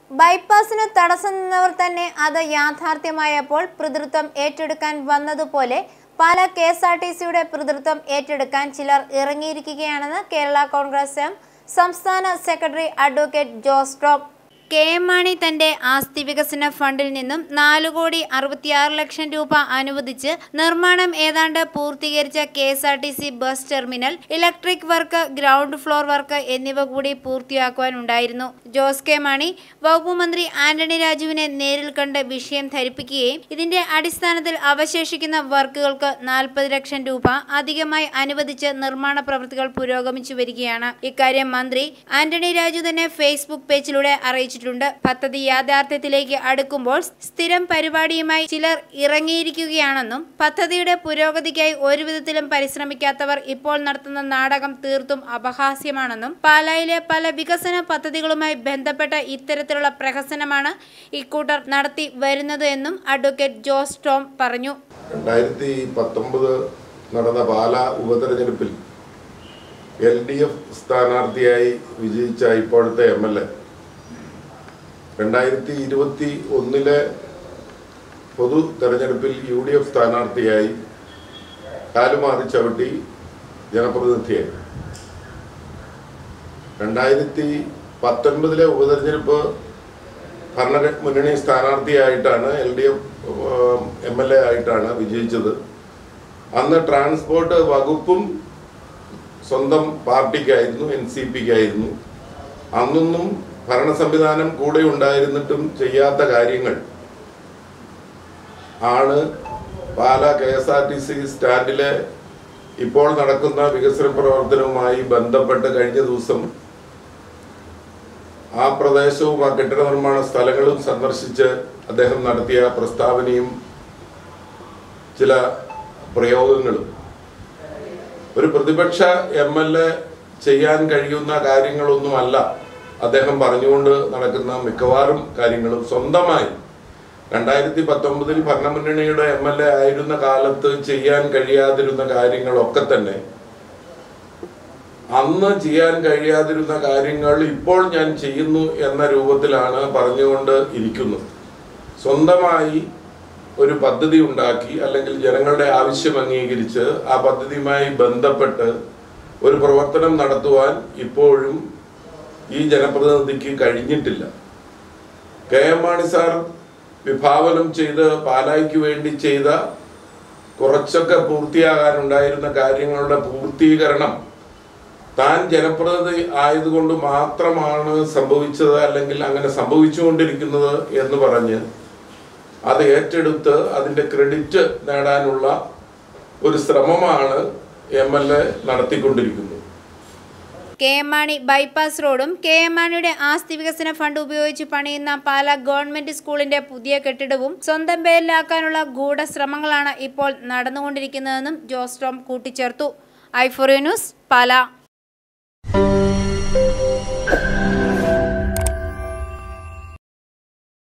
ബൈപ്പാസിന് തടസ്സം നിന്നവർ തന്നെ അത് യാഥാർത്ഥ്യമായപ്പോൾ പിതൃത്വം ഏറ്റെടുക്കാൻ വന്നതുപോലെ Pala K S R T സിയുടെ പിതൃത്വം ഏറ്റെടുക്കാൻ ചിലർ ഇറങ്ങിയിരിക്കുകയാണെന്ന് കേരള കോൺഗ്രസ് എം സംസ്ഥാന secretary advocate Jose Tom K M Mani തന്റെ ആസ്തി വികസന ഫണ്ടിൽ നിന്നും നാല് കോടി അറുപത്തിയാറ് ലക്ഷം രൂപ അനുവദിച്ച് നിർമ്മാണം ഏതാണ്ട് പൂർത്തീകരിച്ച K S R T C bus terminal electric work ground floor work എന്നിവ കൂടി പൂർത്തിയാക്കുവാനുണ്ടായിരുന്നു ജോസ് കെ മാണി വകുപ്പ് മന്ത്രി ആന്റണി രാജുവിനെ നേരിൽ കണ്ട് വിഷയം ധരിപ്പിക്കുകയും ഇതിന്റെ അടിസ്ഥാനത്തിൽ അവശേഷിക്കുന്ന വർക്കുകൾക്ക് നാൽപ്പത് ലക്ഷം രൂപ അധികമായി അനുവദിച്ച് നിർമ്മാണ പ്രവൃത്തികൾ പുരോഗമിച്ചു വരികയാണ് ഇക്കാര്യം മന്ത്രി ആന്റണി രാജു തന്നെ ഫേസ്ബുക്ക് പേജിലൂടെ അറിയിച്ചിട്ടുണ്ട് പദ്ധതി യാഥാർത്ഥ്യത്തിലേക്ക് അടുക്കുമ്പോൾ സ്ഥിരം പരിപാടിയുമായി ചിലർ ഇറങ്ങിയിരിക്കുകയാണെന്നും പദ്ധതിയുടെ പുരോഗതിക്കായി ഒരു വിധത്തിലും പരിശ്രമിക്കാത്തവർ ഇപ്പോൾ നടത്തുന്ന നാടകം തീർത്തും അപഹാസ്യമാണെന്നും പാലായിലെ പല വികസന പദ്ധതികളുമായി ബന്ധപ്പെട്ട ഇത്തരത്തിലുള്ള പ്രഹസനമാണ് ഇക്കൂട്ടർ നടത്തി വരുന്നത് എന്നും അഡ്വക്കേറ്റ് ജോസ് ടോം പറഞ്ഞു രണ്ടായിരത്തി പത്തൊമ്പത് നടന്ന പാല ഉപതെരഞ്ഞെടുപ്പിൽ എൽ ഡി എഫ് സ്ഥാനാർത്ഥിയായി വിജയിച്ച ഇപ്പോഴത്തെ എം എൽ എ രണ്ടായിരത്തി ഇരുപത്തി ഒന്നിലെ പൊതു തെരഞ്ഞെടുപ്പിൽ യു ഡി എഫ് സ്ഥാനാർത്ഥിയായി കാലുമാറി ചവിട്ടി ജനപ്രതിനിധിയായി രണ്ടായിരത്തി പത്തൊൻപതിലെ ഉപതെരഞ്ഞെടുപ്പ് ഭരണ മുന്നണി സ്ഥാനാർത്ഥിയായിട്ടാണ് L D F M L A ആയിട്ടാണ് വിജയിച്ചത് അന്ന് ട്രാൻസ്പോർട്ട് വകുപ്പും സ്വന്തം പാർട്ടിക്കായിരുന്നു എൻ സി പിക്കായിരുന്നു അന്നൊന്നും ഭരണ സംവിധാനം കൂടെ ഉണ്ടായിരുന്നിട്ടും ചെയ്യാത്ത കാര്യങ്ങൾ ആണ് Pala K S R T C സ്റ്റാൻഡിലെ ഇപ്പോൾ നടക്കുന്ന വികസന പ്രവർത്തനവുമായി ബന്ധപ്പെട്ട് കഴിഞ്ഞ ദിവസം ആ പ്രദേശവും ആ കെട്ടിട നിർമ്മാണ സ്ഥലങ്ങളും സന്ദർശിച്ച് അദ്ദേഹം നടത്തിയ പ്രസ്താവനയും ചില പ്രയോഗങ്ങളും ഒരു പ്രതിപക്ഷ എം എൽ എ ചെയ്യാൻ കഴിയുന്ന കാര്യങ്ങളൊന്നുമല്ല അദ്ദേഹം പറഞ്ഞുകൊണ്ട് നടക്കുന്ന മിക്കവാറും കാര്യങ്ങളും സ്വന്തമായി രണ്ടായിരത്തി പത്തൊമ്പതിൽ ഭരണമുന്നണിയുടെ എം എൽ എ ആയിരുന്ന കാലത്ത് ചെയ്യാൻ കഴിയാതിരുന്ന കാര്യങ്ങളൊക്കെ തന്നെ അന്ന് ചെയ്യാൻ കഴിയാതിരുന്ന കാര്യങ്ങൾ ഇപ്പോൾ ഞാൻ ചെയ്യുന്നു എന്ന രൂപത്തിലാണ് പറഞ്ഞുകൊണ്ട് ഇരിക്കുന്നത് സ്വന്തമായി ഒരു പദ്ധതി ഉണ്ടാക്കി അല്ലെങ്കിൽ ജനങ്ങളുടെ ആവശ്യം അംഗീകരിച്ച് ആ പദ്ധതിയുമായി ബന്ധപ്പെട്ട് ഒരു പ്രവർത്തനം നടത്തുവാൻ ഇപ്പോഴും ഈ ജനപ്രതിനിധിക്ക് കഴിഞ്ഞിട്ടില്ല കെ എം മാണി സാർ വിഭാവനം ചെയ്ത് പാലായ്ക്ക് വേണ്ടി ചെയ്ത കുറച്ചൊക്കെ പൂർത്തിയാകാനുണ്ടായിരുന്ന കാര്യങ്ങളുടെ പൂർത്തീകരണം താൻ ജനപ്രതിനിധി ആയതുകൊണ്ട് മാത്രമാണ് സംഭവിച്ചത് അല്ലെങ്കിൽ അങ്ങനെ സംഭവിച്ചുകൊണ്ടിരിക്കുന്നത് എന്ന് പറഞ്ഞ് അത് ഏറ്റെടുത്ത് അതിന്റെ ക്രെഡിറ്റ് നേടാനുള്ള ഒരു ശ്രമമാണ് എം എൽ എ നടത്തിക്കൊണ്ടിരിക്കുന്നത് കെ എം മാണി ബൈപ്പാസ് റോഡും കെ എം മാണിയുടെ ആസ്തി വികസന ഫണ്ട് ഉപയോഗിച്ച് പണിയുന്ന പാല ഗവൺമെന്റ് സ്കൂളിന്റെ പുതിയ കെട്ടിടവും സ്വന്തം പേരിലാക്കാനുള്ള ഗൂഢശ്രമങ്ങളാണ് ഇപ്പോൾ നടന്നുകൊണ്ടിരിക്കുന്നതെന്നും ജോസ് ടോം കൂട്ടിച്ചേർത്തു ഐഫോറിയ ന്യൂസ് പാല